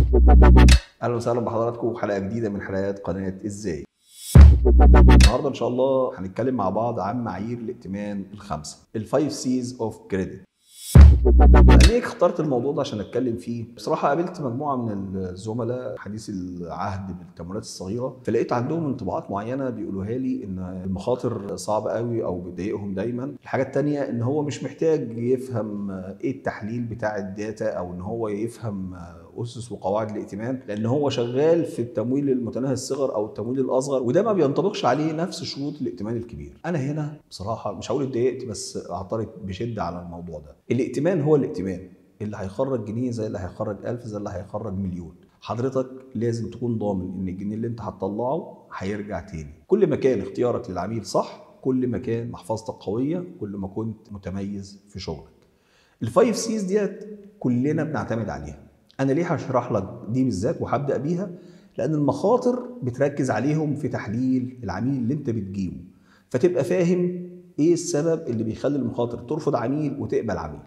اهلا وسهلا بحضراتكم في حلقه جديده من حلقات قناه ازاي النهارده ان شاء الله هنتكلم مع بعض عن معايير الائتمان الخمسه الفايف سيز اوف كريدت ليه اخترت الموضوع ده عشان اتكلم فيه بصراحه قابلت مجموعه من الزملاء حديث العهد بالتمويلات الصغيره فلقيت عندهم انطباعات معينه بيقولوها لي ان المخاطر صعبه قوي او بتضايقهم دايما الحاجه الثانيه ان هو مش محتاج يفهم ايه التحليل بتاع الداتا او ان هو يفهم اسس وقواعد الائتمان لان هو شغال في التمويل المتناهي الصغر او التمويل الاصغر وده ما بينطبقش عليه نفس شروط الائتمان الكبير انا هنا بصراحه مش هقول اتضايقت بس اعترض بشده على الموضوع ده الائتمان هو الائتمان اللي هيخرج جنيه زي اللي هيخرج ألف زي اللي هيخرج مليون حضرتك لازم تكون ضامن ان الجنيه اللي انت هتطلعه هيرجع تاني كل ما كان اختيارك للعميل صح كل ما كان محفظتك قويه كل ما كنت متميز في شغلك الفايف سيز ديت كلنا بنعتمد عليها انا ليه هشرح لك دي بالذات وهبدا بيها لان المخاطر بتركز عليهم في تحليل العميل اللي انت بتجيبه فتبقى فاهم ايه السبب اللي بيخلي المخاطر ترفض عميل وتقبل عميل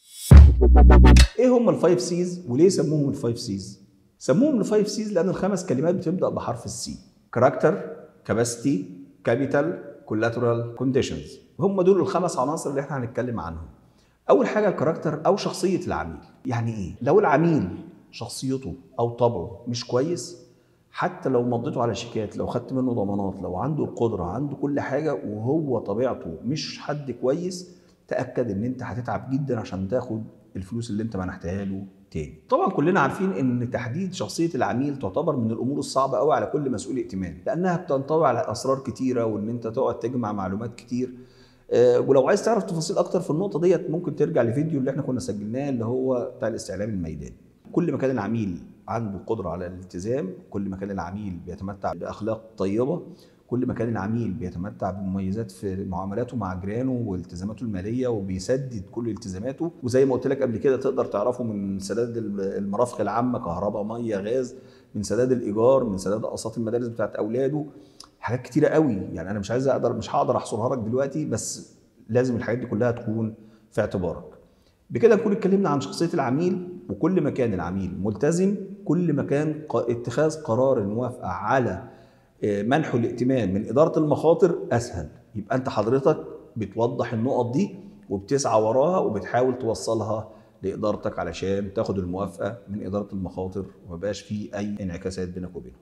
ايه هم الفايف سيز وليه سموهم الفايف سيز سموهم الفايف سيز لان الخمس كلمات بتبدا بحرف السي كاركتر كاباسيتي كابيتال كولاترال كونديشنز هم دول الخمس عناصر اللي احنا هنتكلم عنهم اول حاجه الكاركتر او شخصيه العميل يعني ايه لو العميل شخصيته او طبعه مش كويس حتى لو مضيته على شيكات لو خدت منه ضمانات لو عنده القدره عنده كل حاجه وهو طبيعته مش حد كويس تاكد ان انت هتتعب جدا عشان تاخد الفلوس اللي انت منحتها له تاني طبعا كلنا عارفين ان تحديد شخصيه العميل تعتبر من الامور الصعبه قوي على كل مسؤول ائتمان لانها بتنطوي على اسرار كتيره وان انت تقعد تجمع معلومات كتير أه ولو عايز تعرف تفاصيل اكتر في النقطه ديت ممكن ترجع لفيديو اللي احنا كنا سجلناه اللي هو بتاع الاستعلام الميداني كل ما كان العميل عنده قدره على الالتزام كل ما كان العميل بيتمتع باخلاق طيبه كل ما كان العميل بيتمتع بمميزات في معاملاته مع جيرانه والتزاماته الماليه وبيسدد كل التزاماته وزي ما قلت لك قبل كده تقدر تعرفه من سداد المرافق العامه كهرباء ميه غاز من سداد الايجار من سداد اقساط المدارس بتاعت اولاده حاجات كتيره قوي يعني انا مش عايز اقدر مش هقدر احصرها لك دلوقتي بس لازم الحاجات دي كلها تكون في اعتبارك بكده نكون اتكلمنا عن شخصيه العميل وكل ما كان العميل ملتزم كل ما كان اتخاذ قرار الموافقه على منح الائتمان من اداره المخاطر اسهل يبقى انت حضرتك بتوضح النقط دي وبتسعى وراها وبتحاول توصلها لادارتك علشان تاخد الموافقه من اداره المخاطر وما بقاش فيه اي انعكاسات بينك وبينهم.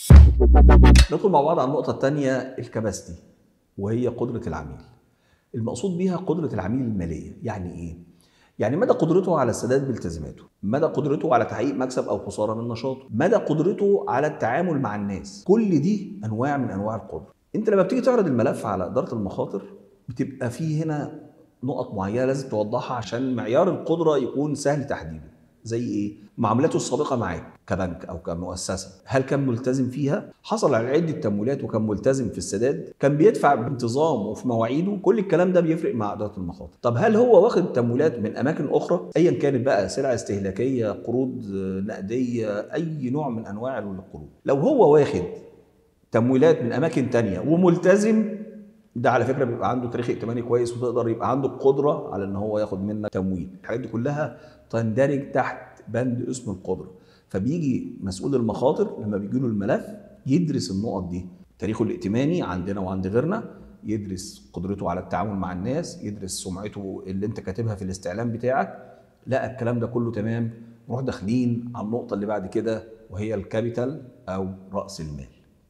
ندخل مع بعض على النقطه الثانيه الكباستي وهي قدره العميل. المقصود بيها قدره العميل الماليه، يعني ايه؟ يعني مدى قدرته على السداد بالتزاماته مدى قدرته على تحقيق مكسب او خساره من نشاطه مدى قدرته على التعامل مع الناس كل دي انواع من انواع القدره انت لما بتيجي تعرض الملف على اداره المخاطر بتبقى فيه هنا نقط معينه لازم توضحها عشان معيار القدره يكون سهل تحديده زي ايه معاملاته السابقه معاك كبنك او كمؤسسه هل كان ملتزم فيها حصل على عده تمويلات وكان ملتزم في السداد كان بيدفع بانتظام وفي مواعيده كل الكلام ده بيفرق مع اداره المخاطر طب هل هو واخد تمويلات من اماكن اخرى ايا كانت بقى سلع استهلاكيه قروض نقديه اي نوع من انواع القروض لو هو واخد تمويلات من اماكن تانية وملتزم ده على فكره بيبقى عنده تاريخ ائتماني كويس وتقدر يبقى عنده القدره على ان هو ياخد منك تمويل الحاجات دي كلها تندرج تحت بند اسم القدره فبيجي مسؤول المخاطر لما بيجي له الملف يدرس النقط دي تاريخه الائتماني عندنا وعند غيرنا يدرس قدرته على التعامل مع الناس يدرس سمعته اللي انت كاتبها في الاستعلام بتاعك لا الكلام ده كله تمام نروح داخلين على النقطه اللي بعد كده وهي الكابيتال او راس المال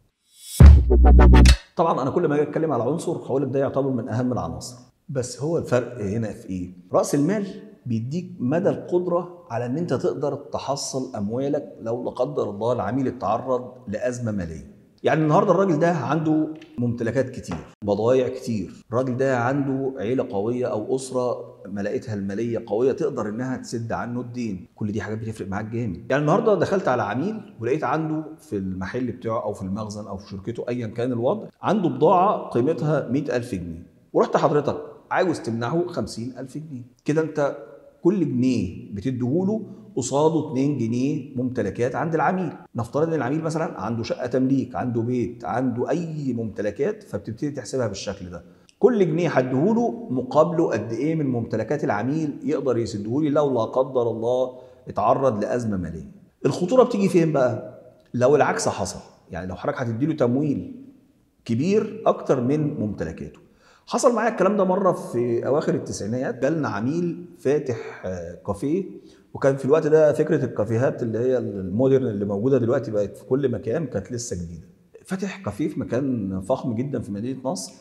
طبعا انا كل ما اجي اتكلم على عنصر هقول ده يعتبر من اهم العناصر بس هو الفرق هنا في ايه راس المال بيديك مدى القدره على ان انت تقدر تحصل اموالك لو لا قدر الله العميل اتعرض لازمه ماليه يعني النهارده الراجل ده عنده ممتلكات كتير بضايع كتير الراجل ده عنده عيله قويه او اسره ملاءتها الماليه قويه تقدر انها تسد عنه الدين كل دي حاجات بتفرق معاك جامد يعني النهارده دخلت على عميل ولقيت عنده في المحل بتاعه او في المخزن او في شركته ايا كان الوضع عنده بضاعه قيمتها 100000 جنيه ورحت حضرتك عاوز تمنعه 50000 جنيه كده انت كل جنيه بتديهوله قصاده 2 جنيه ممتلكات عند العميل نفترض ان العميل مثلا عنده شقه تمليك عنده بيت عنده اي ممتلكات فبتبتدي تحسبها بالشكل ده كل جنيه هديهوله مقابله قد ايه من ممتلكات العميل يقدر يسدهولي لو لا قدر الله اتعرض لازمه ماليه الخطوره بتيجي فين بقى لو العكس حصل يعني لو حضرتك هتدي له تمويل كبير اكتر من ممتلكاته حصل معايا الكلام ده مره في اواخر التسعينات جالنا عميل فاتح آه، كافيه وكان في الوقت ده فكره الكافيهات اللي هي المودرن اللي موجوده دلوقتي بقت في كل مكان كانت لسه جديده فاتح كافيه في مكان فخم جدا في مدينه نصر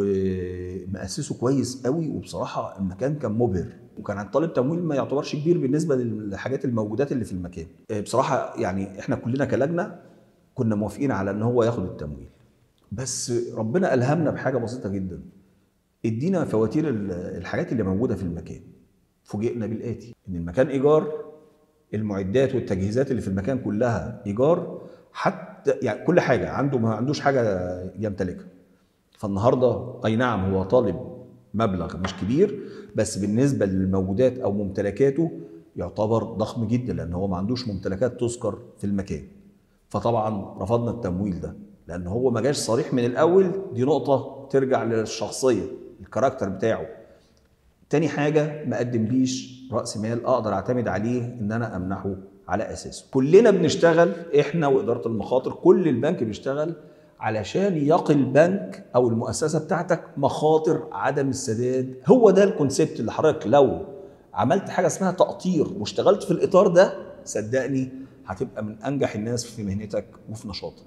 ومؤسسه كويس قوي وبصراحه المكان كان مبهر وكان طالب تمويل ما يعتبرش كبير بالنسبه للحاجات الموجودات اللي في المكان آه، بصراحه يعني احنا كلنا كلجنه كنا موافقين على ان هو ياخد التمويل بس ربنا الهمنا بحاجه بسيطه جدا ادينا فواتير ال- الحاجات اللي موجوده في المكان فوجئنا بالاتي ان المكان ايجار المعدات والتجهيزات اللي في المكان كلها ايجار حتى يعني كل حاجه عنده ما عندوش حاجه يمتلكها فالنهارده اي نعم هو طالب مبلغ مش كبير بس بالنسبه للموجودات او ممتلكاته يعتبر ضخم جدا لان هو ما عندوش ممتلكات تذكر في المكان فطبعا رفضنا التمويل ده لان هو ما جاش صريح من الاول دي نقطه ترجع للشخصيه الكاركتر بتاعه تاني حاجه ما قدمليش راس مال اقدر اعتمد عليه ان انا امنحه على اساسه كلنا بنشتغل احنا واداره المخاطر كل البنك بيشتغل علشان يقي البنك او المؤسسه بتاعتك مخاطر عدم السداد هو ده الكونسيبت اللي حضرتك لو عملت حاجه اسمها تقطير واشتغلت في الاطار ده صدقني هتبقى من انجح الناس في مهنتك وفي نشاطك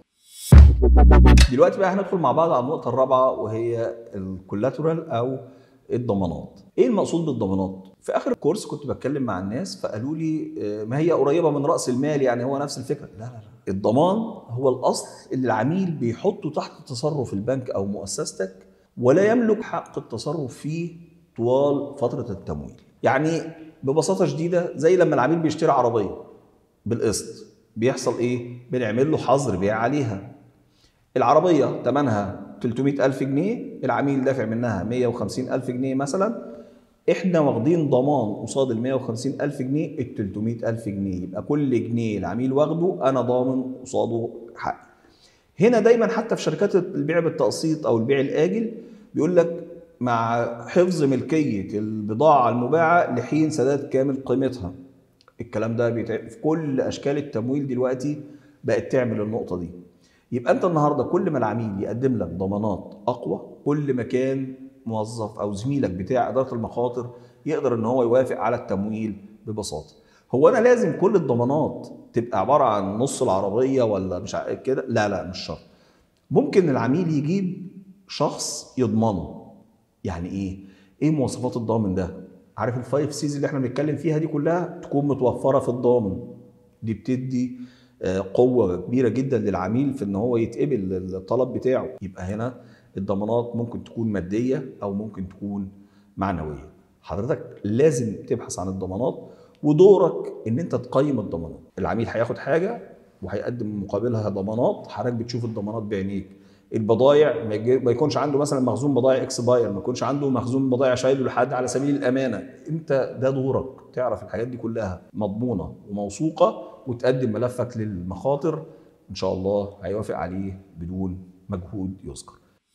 دلوقتي بقى هندخل مع بعض على النقطة الرابعة وهي الكولاترال أو الضمانات. إيه المقصود بالضمانات؟ في آخر الكورس كنت بتكلم مع الناس فقالوا لي آه، ما هي قريبة من رأس المال يعني هو نفس الفكرة. لا لا لا. الضمان هو الأصل اللي العميل بيحطه تحت تصرف البنك أو مؤسستك ولا يملك حق التصرف فيه طوال فترة التمويل. يعني ببساطة شديدة زي لما العميل بيشتري عربية بالقسط بيحصل إيه؟ بنعمل له حظر بيع عليها العربية ثمنها 300 ألف جنيه العميل دافع منها 150 ألف جنيه مثلا احنا واخدين ضمان قصاد ال 150 ألف جنيه ال 300 ألف جنيه يبقى كل جنيه العميل واخده أنا ضامن قصاده حقي هنا دايما حتى في شركات البيع بالتقسيط أو البيع الآجل بيقول لك مع حفظ ملكية البضاعة المباعة لحين سداد كامل قيمتها الكلام ده بيتع... في كل أشكال التمويل دلوقتي بقت تعمل النقطة دي يبقى انت النهارده كل ما العميل يقدم لك ضمانات اقوى كل ما كان موظف او زميلك بتاع اداره المخاطر يقدر ان هو يوافق على التمويل ببساطه هو انا لازم كل الضمانات تبقى عباره عن نص العربيه ولا مش عارف كده لا لا مش شرط ممكن العميل يجيب شخص يضمنه يعني ايه ايه مواصفات الضامن ده عارف الفايف سيز اللي احنا بنتكلم فيها دي كلها تكون متوفره في الضامن دي بتدي آه، قوه كبيره جدا للعميل في ان هو يتقبل الطلب بتاعه يبقى هنا الضمانات ممكن تكون ماديه او ممكن تكون معنويه حضرتك لازم تبحث عن الضمانات ودورك ان انت تقيم الضمانات العميل هياخد حاجه وهيقدم مقابلها ضمانات حضرتك بتشوف الضمانات بعينيك البضايع ما يجي- ما يكونش عنده مثلا مخزون بضائع اكسباير ما يكونش عنده مخزون بضائع شايله لحد على سبيل الامانه انت ده دورك تعرف الحاجات دي كلها مضمونه وموثوقه وتقدم ملفك للمخاطر ان شاء الله هيوافق عليه بدون مجهود يذكر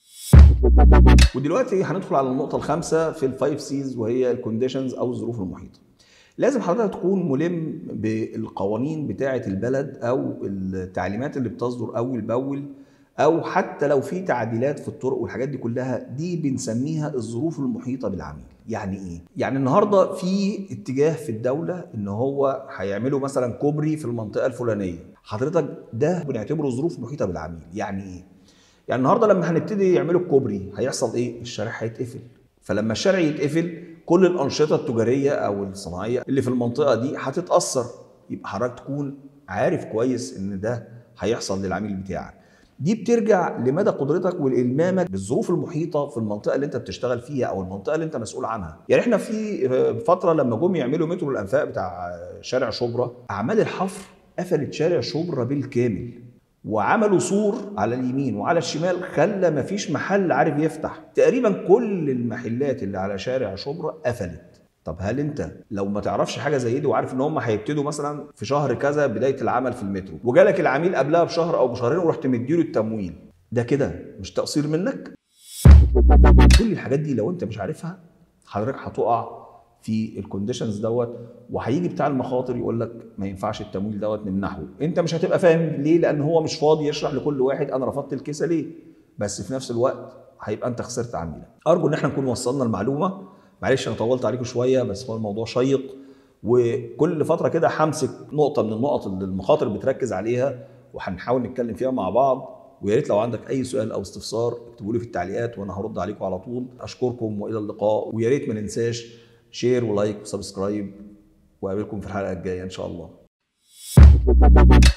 ودلوقتي هندخل على النقطه الخامسه في الفايف سيز وهي الكونديشنز او الظروف المحيطه لازم حضرتك تكون ملم بالقوانين بتاعه البلد او التعليمات اللي بتصدر اول باول او حتى لو في تعديلات في الطرق والحاجات دي كلها دي بنسميها الظروف المحيطه بالعميل يعني ايه يعني النهارده في اتجاه في الدوله ان هو هيعملوا مثلا كوبري في المنطقه الفلانيه حضرتك ده بنعتبره ظروف محيطه بالعميل يعني ايه يعني النهارده لما هنبتدي يعملوا الكوبري هيحصل ايه الشارع هيتقفل فلما الشارع يتقفل كل الانشطه التجاريه او الصناعيه اللي في المنطقه دي هتتاثر يبقى حضرتك تكون عارف كويس ان ده هيحصل للعميل بتاعك دي بترجع لمدى قدرتك والالمامك بالظروف المحيطه في المنطقه اللي انت بتشتغل فيها او المنطقه اللي انت مسؤول عنها يعني احنا في فتره لما جم يعملوا مترو الانفاق بتاع شارع شبرا اعمال الحفر قفلت شارع شبرا بالكامل وعملوا سور على اليمين وعلى الشمال خلى مفيش محل عارف يفتح تقريبا كل المحلات اللي على شارع شبرا قفلت طب هل انت لو ما تعرفش حاجه زي دي وعارف ان هم هيبتدوا مثلا في شهر كذا بدايه العمل في المترو وجالك العميل قبلها بشهر او بشهرين ورحت مديله التمويل ده كده مش تقصير منك كل الحاجات دي لو انت مش عارفها حضرتك هتقع في الكونديشنز دوت وهيجي بتاع المخاطر يقول لك ما ينفعش التمويل دوت نمنحه انت مش هتبقى فاهم ليه لان هو مش فاضي يشرح لكل واحد انا رفضت الكيسه ليه بس في نفس الوقت هيبقى انت خسرت عميلك ارجو ان احنا نكون وصلنا المعلومه معلش انا طولت عليكم شويه بس هو الموضوع شيق وكل فتره كده همسك نقطه من النقط اللي المخاطر بتركز عليها وهنحاول نتكلم فيها مع بعض ويا ريت لو عندك اي سؤال او استفسار اكتبوا لي في التعليقات وانا هرد عليكم على طول اشكركم والى اللقاء ويا ريت ما ننساش شير ولايك وسبسكرايب واقابلكم في الحلقه الجايه ان شاء الله